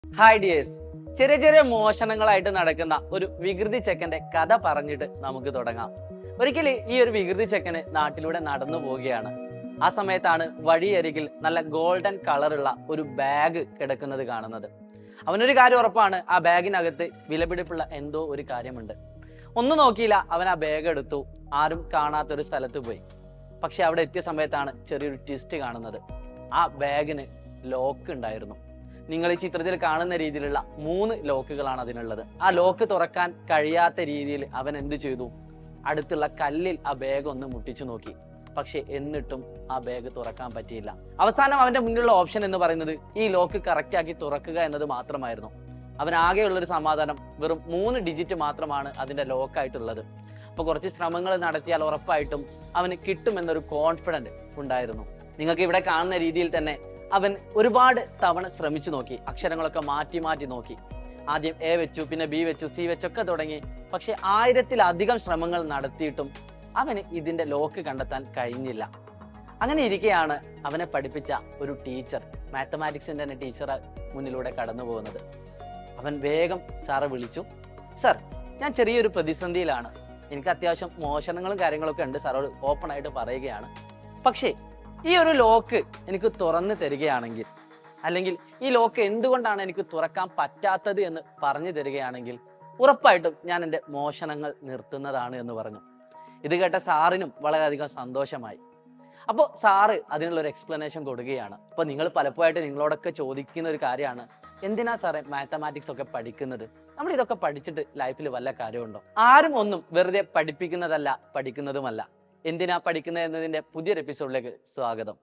hi dears ചെറിയ ചെറിയ മോഷണങ്ങളായിട്ട് നടക്കുന്ന ഒരു വികൃതി ചെക്കന്റെ കഥ പറഞ്ഞിട്ട് നമുക്ക് തുടങ്ങാം ഒരിക്കല് ഈ ഒരു വികൃതി ചെക്കന് നാട്ടിലൂടെ നടന്നു പോവുകയാണ് ആ സമയത്താണ് വഴിയരികിൽ നല്ല ഗോൾഡൻ കളറുള്ള ഒരു ബാഗ് കിടക്കുന്നത് കാണുന്നത് അവനൊരു കാര്യം ഉറപ്പാണ് ആ ബാഗിനകത്ത് വിലപിടിപ്പുള്ള എന്തോ ഒരു കാര്യമുണ്ട് ഒന്നും നോക്കിയില്ല അവൻ ആ ബാഗ് എടുത്തു ആരും കാണാത്തൊരു സ്ഥലത്ത് പോയി പക്ഷെ അവിടെ എത്തിയ സമയത്താണ് ചെറിയൊരു ട്വിസ്റ്റ് കാണുന്നത് ആ ബാഗിന് ലോക്ക് ഉണ്ടായിരുന്നു നിങ്ങൾ ഈ ചിത്രത്തിൽ കാണുന്ന രീതിയിലുള്ള മൂന്ന് ലോക്കുകളാണ് അതിനുള്ളത് ആ ലോക്ക് തുറക്കാൻ കഴിയാത്ത രീതിയിൽ അവൻ എന്ത് ചെയ്തു അടുത്തുള്ള കല്ലിൽ ആ ബാഗ് ഒന്ന് മുട്ടിച്ചു നോക്കി പക്ഷെ എന്നിട്ടും ആ ബാഗ് തുറക്കാൻ പറ്റിയില്ല അവസാനം അവന്റെ മുന്നിലുള്ള ഓപ്ഷൻ എന്ന് പറയുന്നത് ഈ ലോക്ക് കറക്റ്റ് ആക്കി തുറക്കുക എന്നത് മാത്രമായിരുന്നു അവൻ ആകെയുള്ള ഒരു സമാധാനം വെറും മൂന്ന് ഡിജിറ്റ് മാത്രമാണ് അതിന്റെ ലോക്കായിട്ടുള്ളത് അപ്പൊ കുറച്ച് ശ്രമങ്ങൾ നടത്തിയാൽ ഉറപ്പായിട്ടും അവന് കിട്ടുമെന്നൊരു കോൺഫിഡന്റ് ഉണ്ടായിരുന്നു നിങ്ങൾക്ക് ഇവിടെ കാണുന്ന രീതിയിൽ തന്നെ അവൻ ഒരുപാട് തവണ ശ്രമിച്ചു നോക്കി അക്ഷരങ്ങളൊക്കെ മാറ്റി മാറ്റി നോക്കി ആദ്യം എ വെച്ചു പിന്നെ ബി വെച്ചു സി വെച്ചൊക്കെ തുടങ്ങി പക്ഷെ ആയിരത്തിലധികം ശ്രമങ്ങൾ നടത്തിയിട്ടും അവന് ഇതിന്റെ ലോക്ക് കണ്ടെത്താൻ കഴിഞ്ഞില്ല അങ്ങനെ ഇരിക്കെയാണ് അവനെ പഠിപ്പിച്ച ഒരു ടീച്ചർ മാത്തമാറ്റിക്സിന്റെ തന്നെ ടീച്ചർ മുന്നിലൂടെ കടന്നു പോകുന്നത് അവൻ വേഗം സാറെ വിളിച്ചു സർ ഞാൻ ചെറിയൊരു പ്രതിസന്ധിയിലാണ് എനിക്ക് അത്യാവശ്യം മോഷണങ്ങളും കാര്യങ്ങളൊക്കെ ഉണ്ട് സാറോട് ഓപ്പൺ ആയിട്ട് പറയുകയാണ് പക്ഷേ ഈ ഒരു ലോക്ക് എനിക്ക് തുറന്നു തരികയാണെങ്കിൽ അല്ലെങ്കിൽ ഈ ലോക്ക് എന്തുകൊണ്ടാണ് എനിക്ക് തുറക്കാൻ പറ്റാത്തത് എന്ന് പറഞ്ഞു തരികയാണെങ്കിൽ ഉറപ്പായിട്ടും ഞാൻ എൻ്റെ മോഷണങ്ങൾ നിർത്തുന്നതാണ് എന്ന് പറഞ്ഞു ഇത് കേട്ട സാറിനും വളരെയധികം സന്തോഷമായി അപ്പോൾ സാറ് അതിനുള്ള ഒരു എക്സ്പ്ലനേഷൻ കൊടുക്കുകയാണ് അപ്പോൾ നിങ്ങൾ പലപ്പോഴായിട്ട് നിങ്ങളോടൊക്കെ ചോദിക്കുന്ന ഒരു കാര്യമാണ് എന്തിനാ സാറേ മാത്തമാറ്റിക്സ് ഒക്കെ പഠിക്കുന്നത് നമ്മൾ ഇതൊക്കെ പഠിച്ചിട്ട് ലൈഫിൽ വല്ല കാര്യമുണ്ടോ ആരും ഒന്നും വെറുതെ പഠിപ്പിക്കുന്നതല്ല പഠിക്കുന്നതുമല്ല എന്തിനാ പഠിക്കുന്നത് എന്നതിന്റെ പുതിയൊരു എപ്പിസോഡിലേക്ക് സ്വാഗതം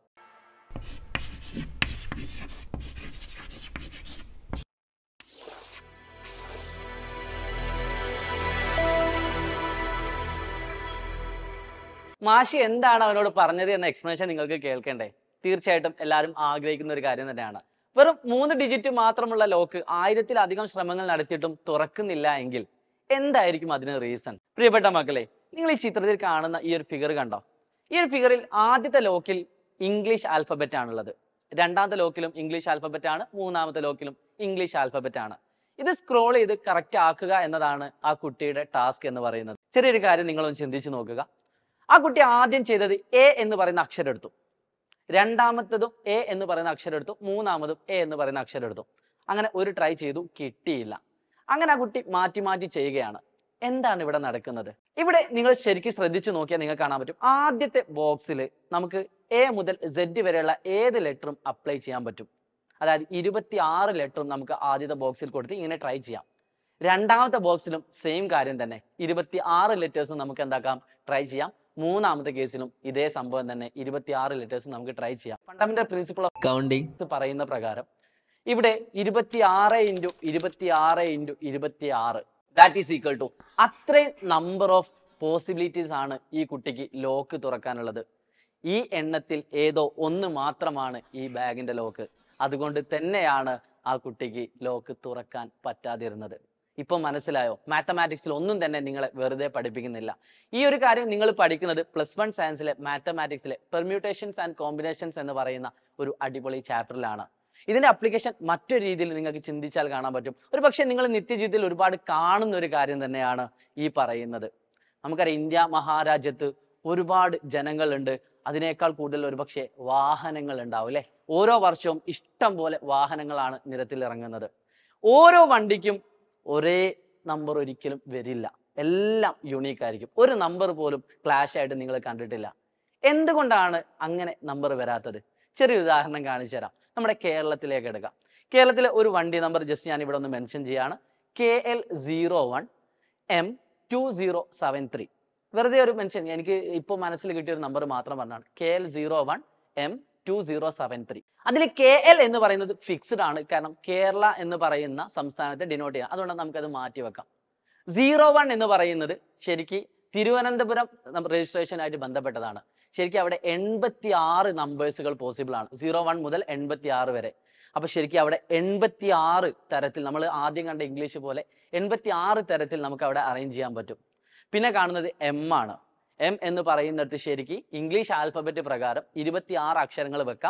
മാഷി എന്താണ് അവനോട് പറഞ്ഞത് എന്ന എക്സ്പ്ലനേഷൻ നിങ്ങൾക്ക് കേൾക്കണ്ടേ തീർച്ചയായിട്ടും എല്ലാവരും ആഗ്രഹിക്കുന്ന ഒരു കാര്യം തന്നെയാണ് വെറും മൂന്ന് ഡിജിറ്റ് മാത്രമുള്ള ലോക്ക് ആയിരത്തിലധികം ശ്രമങ്ങൾ നടത്തിയിട്ടും തുറക്കുന്നില്ല എങ്കിൽ എന്തായിരിക്കും അതിന് റീസൺ പ്രിയപ്പെട്ട മക്കളെ നിങ്ങൾ ഈ ചിത്രത്തിൽ കാണുന്ന ഈ ഒരു ഫിഗർ കണ്ടോ ഈ ഒരു ഫിഗറിൽ ആദ്യത്തെ ലോക്കിൽ ഇംഗ്ലീഷ് ആൽഫബറ്റ് ആണുള്ളത് രണ്ടാമത്തെ ലോക്കിലും ഇംഗ്ലീഷ് ആൽഫബറ്റ് ആണ് മൂന്നാമത്തെ ലോക്കിലും ഇംഗ്ലീഷ് ആൽഫബറ്റ് ആണ് ഇത് സ്ക്രോൾ ചെയ്ത് കറക്റ്റ് ആക്കുക എന്നതാണ് ആ കുട്ടിയുടെ ടാസ്ക് എന്ന് പറയുന്നത് ചെറിയൊരു കാര്യം നിങ്ങളൊന്ന് ചിന്തിച്ചു നോക്കുക ആ കുട്ടി ആദ്യം ചെയ്തത് എ എന്ന് പറയുന്ന അക്ഷരം എടുത്തു രണ്ടാമത്തതും എ എന്ന് പറയുന്ന അക്ഷരം എടുത്തു മൂന്നാമതും എ എന്ന് പറയുന്ന അക്ഷരം എടുത്തു അങ്ങനെ ഒരു ട്രൈ ചെയ്തു കിട്ടിയില്ല അങ്ങനെ ആ കുട്ടി മാറ്റി മാറ്റി ചെയ്യുകയാണ് എന്താണ് ഇവിടെ നടക്കുന്നത് ഇവിടെ നിങ്ങൾ ശരിക്കും ശ്രദ്ധിച്ചു നോക്കിയാൽ നിങ്ങൾക്ക് കാണാൻ പറ്റും ആദ്യത്തെ ബോക്സിൽ നമുക്ക് എ മുതൽ സെഡ് വരെയുള്ള ഏത് ലെറ്ററും അപ്ലൈ ചെയ്യാൻ പറ്റും അതായത് ഇരുപത്തി ആറ് ലെറ്ററും നമുക്ക് ആദ്യത്തെ ബോക്സിൽ കൊടുത്ത് ഇങ്ങനെ ട്രൈ ചെയ്യാം രണ്ടാമത്തെ ബോക്സിലും സെയിം കാര്യം തന്നെ ഇരുപത്തി ആറ് ലെറ്റേഴ്സും നമുക്ക് എന്താക്കാം ട്രൈ ചെയ്യാം മൂന്നാമത്തെ കേസിലും ഇതേ സംഭവം തന്നെ ഇരുപത്തി ആറ് ലെറ്റേഴ്സ് നമുക്ക് ട്രൈ ചെയ്യാം ഫണ്ടമെന്റൽ പ്രിൻസിപ്പിൾ ഓഫ് കൗണ്ടിങ് പറയുന്ന പ്രകാരം ഇവിടെ ഇരുപത്തി ആറ് ഇൻറ്റു ഇരുപത്തി ആറ് ഇൻറ്റു ഇരുപത്തി ആറ് ദാറ്റ് ഈസ് ഈക്വൽ ടു അത്രയും നമ്പർ ഓഫ് പോസിബിലിറ്റീസ് ആണ് ഈ കുട്ടിക്ക് ലോക്ക് തുറക്കാനുള്ളത് ഈ എണ്ണത്തിൽ ഏതോ ഒന്ന് മാത്രമാണ് ഈ ബാഗിന്റെ ലോക്ക് അതുകൊണ്ട് തന്നെയാണ് ആ കുട്ടിക്ക് ലോക്ക് തുറക്കാൻ പറ്റാതിരുന്നത് ഇപ്പൊ മനസ്സിലായോ മാത്തമാറ്റിക്സിൽ ഒന്നും തന്നെ നിങ്ങളെ വെറുതെ പഠിപ്പിക്കുന്നില്ല ഈ ഒരു കാര്യം നിങ്ങൾ പഠിക്കുന്നത് പ്ലസ് വൺ സയൻസിലെ മാത്തമാറ്റിക്സിലെ പെർമ്യൂട്ടേഷൻസ് ആൻഡ് കോമ്പിനേഷൻസ് എന്ന് പറയുന്ന ഒരു അടിപൊളി ചാപ്റ്ററിലാണ് ഇതിന്റെ അപ്ലിക്കേഷൻ മറ്റൊരു രീതിയിൽ നിങ്ങൾക്ക് ചിന്തിച്ചാൽ കാണാൻ പറ്റും ഒരു പക്ഷേ നിങ്ങൾ നിത്യജീവിതത്തിൽ ഒരുപാട് കാണുന്ന ഒരു കാര്യം തന്നെയാണ് ഈ പറയുന്നത് നമുക്കറിയാം ഇന്ത്യ മഹാരാജ്യത്ത് ഒരുപാട് ജനങ്ങളുണ്ട് അതിനേക്കാൾ കൂടുതൽ ഒരുപക്ഷെ വാഹനങ്ങൾ ഉണ്ടാവും അല്ലെ ഓരോ വർഷവും ഇഷ്ടം പോലെ വാഹനങ്ങളാണ് നിരത്തിൽ ഇറങ്ങുന്നത് ഓരോ വണ്ടിക്കും ഒരേ നമ്പർ ഒരിക്കലും വരില്ല എല്ലാം യുണീക്ക് ആയിരിക്കും ഒരു നമ്പർ പോലും ക്ലാഷ് ആയിട്ട് നിങ്ങൾ കണ്ടിട്ടില്ല എന്തുകൊണ്ടാണ് അങ്ങനെ നമ്പർ വരാത്തത് ചെറിയ ഉദാഹരണം കാണിച്ചു തരാം നമ്മുടെ കേരളത്തിലേക്ക് എടുക്കാം കേരളത്തിലെ ഒരു വണ്ടി നമ്പർ ജസ്റ്റ് ഞാൻ ഇവിടെ ഒന്ന് മെൻഷൻ ചെയ്യാണ് K L zero one M two zero seven three വെറുതെ ഒരു മെൻഷൻ എനിക്ക് ഇപ്പോൾ മനസ്സിൽ കിട്ടിയ ഒരു നമ്പർ മാത്രം പറഞ്ഞാണ് K L zero one M two zero seven three അതിൽ കെ എൽ എന്ന് പറയുന്നത് ഫിക്സ്ഡ് ആണ് കാരണം കേരള എന്ന് പറയുന്ന സംസ്ഥാനത്തെ ഡിനോട്ട് ചെയ്യാം അതുകൊണ്ട് നമുക്കത് മാറ്റി വെക്കാം സീറോ വൺ എന്ന് പറയുന്നത് ശരിക്ക് തിരുവനന്തപുരം രജിസ്ട്രേഷൻ ആയിട്ട് ബന്ധപ്പെട്ടതാണ് ശരിക്കും അവിടെ എൺപത്തി ആറ് നമ്പേഴ്സുകൾ പോസിബിൾ ആണ് സീറോ വൺ മുതൽ എൺപത്തി ആറ് വരെ അപ്പൊ ശരിക്കും അവിടെ എൺപത്തി ആറ് തരത്തിൽ നമ്മൾ ആദ്യം കണ്ട ഇംഗ്ലീഷ് പോലെ എൺപത്തി ആറ് തരത്തിൽ നമുക്ക് അവിടെ അറേഞ്ച് ചെയ്യാൻ പറ്റും പിന്നെ കാണുന്നത് എം ആണ് എം എന്ന് പറയുന്നിടത്ത് ശരിക്ക് ഇംഗ്ലീഷ് ആൽഫബറ്റ് പ്രകാരം ഇരുപത്തി ആറ് അക്ഷരങ്ങൾ വെക്കാം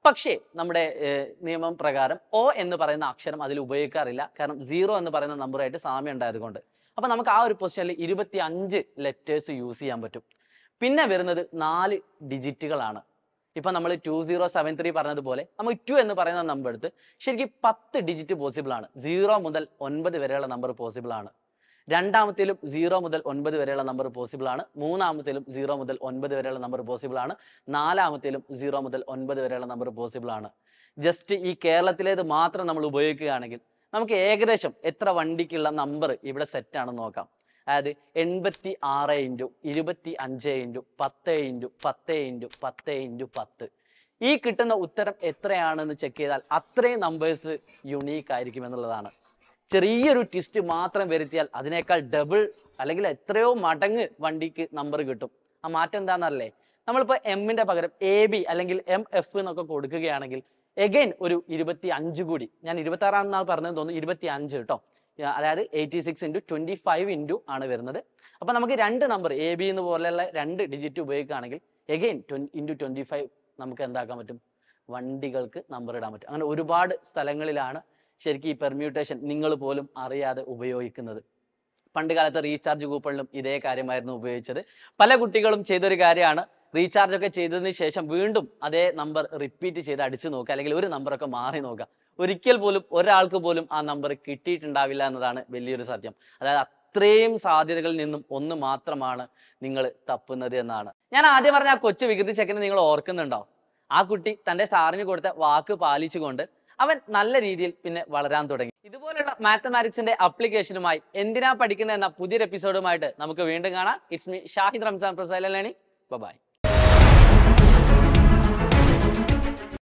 പക്ഷേ നമ്മുടെ ഏർ, നിയമം പ്രകാരം ഒ എന്ന് പറയുന്ന അക്ഷരം അതിൽ ഉപയോഗിക്കാറില്ല കാരണം സീറോ എന്ന് പറയുന്ന നമ്പറായിട്ട് സാമ്യം ഉണ്ടായതുകൊണ്ട് അപ്പൊ നമുക്ക് ആ ഒരു പൊസിഷനിൽ ഇരുപത്തി അഞ്ച് ലെറ്റേഴ്സ് യൂസ് ചെയ്യാൻ പറ്റും പിന്നെ വരുന്നത് നാല് ഡിജിറ്റുകളാണ് ഇപ്പൊ നമ്മൾ ടു സീറോ സെവൻ ത്രീ പറഞ്ഞതുപോലെ നമുക്ക് ടു എന്ന് പറയുന്ന നമ്പർ എടുത്ത് ശരിക്കും പത്ത് ഡിജിറ്റ് പോസിബിൾ ആണ് സീറോ മുതൽ ഒൻപത് വരെയുള്ള നമ്പർ പോസിബിൾ ആണ് രണ്ടാമത്തേലും സീറോ മുതൽ ഒൻപത് വരെയുള്ള നമ്പർ പോസിബിൾ ആണ് മൂന്നാമത്തേലും സീറോ മുതൽ ഒൻപത് വരെയുള്ള നമ്പർ പോസിബിൾ ആണ് നാലാമത്തേലും സീറോ മുതൽ ഒൻപത് വരെയുള്ള നമ്പർ പോസിബിൾ ആണ് ജസ്റ്റ് ഈ കേരളത്തിലേത് മാത്രം നമ്മൾ ഉപയോഗിക്കുകയാണെങ്കിൽ നമുക്ക് ഏകദേശം എത്ര വണ്ടിക്കുള്ള നമ്പർ ഇവിടെ സെറ്റ് ആണെന്ന് നോക്കാം അതായത് എൺപത്തി ആറ് ഇൻറ്റു ഇരുപത്തി അഞ്ച് ഇൻറ്റു പത്ത് ഇൻറ്റു പത്ത് ഇൻറ്റു പത്ത് ഇൻറ്റു പത്ത് ഈ കിട്ടുന്ന ഉത്തരം എത്രയാണെന്ന് ചെക്ക് ചെയ്താൽ അത്രയും നമ്പേഴ്സ് യുണീക്ക് ആയിരിക്കും എന്നുള്ളതാണ് ചെറിയൊരു ട്വിസ്റ്റ് മാത്രം വരുത്തിയാൽ അതിനേക്കാൾ ഡബിൾ അല്ലെങ്കിൽ എത്രയോ മടങ്ങ് വണ്ടിക്ക് നമ്പർ കിട്ടും ആ മാറ്റം എന്താണെന്നറില്ലേ നമ്മളിപ്പോൾ എമ്മിന്റെ പകരം എ ബി അല്ലെങ്കിൽ എം എഫ് എന്നൊക്കെ കൊടുക്കുകയാണെങ്കിൽ എഗൈൻ ഒരു ഇരുപത്തി അഞ്ച് കൂടി ഞാൻ ഇരുപത്തി ആറാണെന്നാണ് പറഞ്ഞത് തോന്നുന്നു ഇരുപത്തി അഞ്ച് കേട്ടോ ആ, അതായത് eighty six into twenty five into ആണ് വരുന്നത് അപ്പൊ നമുക്ക് രണ്ട് നമ്പർ എ ബി എന്ന് പോലെയുള്ള രണ്ട് ഡിജിറ്റ് ഉപയോഗിക്കുകയാണെങ്കിൽ എഗൈൻ ഇൻറ്റു ട്വന്റി ഫൈവ് നമുക്ക് എന്താക്കാൻ പറ്റും വണ്ടികൾക്ക് നമ്പർ ഇടാൻ പറ്റും അങ്ങനെ ഒരുപാട് സ്ഥലങ്ങളിലാണ് ശരിക്കും ഈ പെർമ്യൂട്ടേഷൻ നിങ്ങൾ പോലും അറിയാതെ ഉപയോഗിക്കുന്നത് പണ്ട് കാലത്ത് റീചാർജ് കൂപ്പണിലും ഇതേ കാര്യമായിരുന്നു ഉപയോഗിച്ചത് പല കുട്ടികളും ചെയ്തൊരു കാര്യമാണ് റീചാർജ് ഒക്കെ ചെയ്തതിന് ശേഷം വീണ്ടും അതേ നമ്പർ റിപ്പീറ്റ് ചെയ്ത് അടിച്ചു നോക്കുക അല്ലെങ്കിൽ ഒരു നമ്പറൊക്കെ മാറി നോക്കുക ഒരിക്കൽ പോലും ഒരാൾക്ക് പോലും ആ നമ്പർ കിട്ടിയിട്ടുണ്ടാവില്ല എന്നതാണ് വലിയൊരു സത്യം അതായത് അത്രയും സാധ്യതകളിൽ നിന്നും ഒന്ന് മാത്രമാണ് നിങ്ങൾ തപ്പുന്നത് എന്നാണ് ഞാൻ ആദ്യം പറഞ്ഞ ആ കൊച്ചു വികൃതി ചെക്കനെ നിങ്ങൾ ഓർക്കുന്നുണ്ടോ ആ കുട്ടി തന്റെ സാറിന് കൊടുത്ത വാക്ക് പാലിച്ചുകൊണ്ട് അവൻ നല്ല രീതിയിൽ പിന്നെ വളരാൻ തുടങ്ങി ഇതുപോലുള്ള മാത്തമാറ്റിക്സിന്റെ അപ്ലിക്കേഷനുമായി എന്തിനാ പഠിക്കുന്നത് എന്ന പുതിയൊരു എപ്പിസോഡുമായിട്ട് നമുക്ക് വീണ്ടും കാണാം ഇറ്റ്സ് മീ ഷാഹിദ് റംസാൻ പ്രസൈലി ബൈ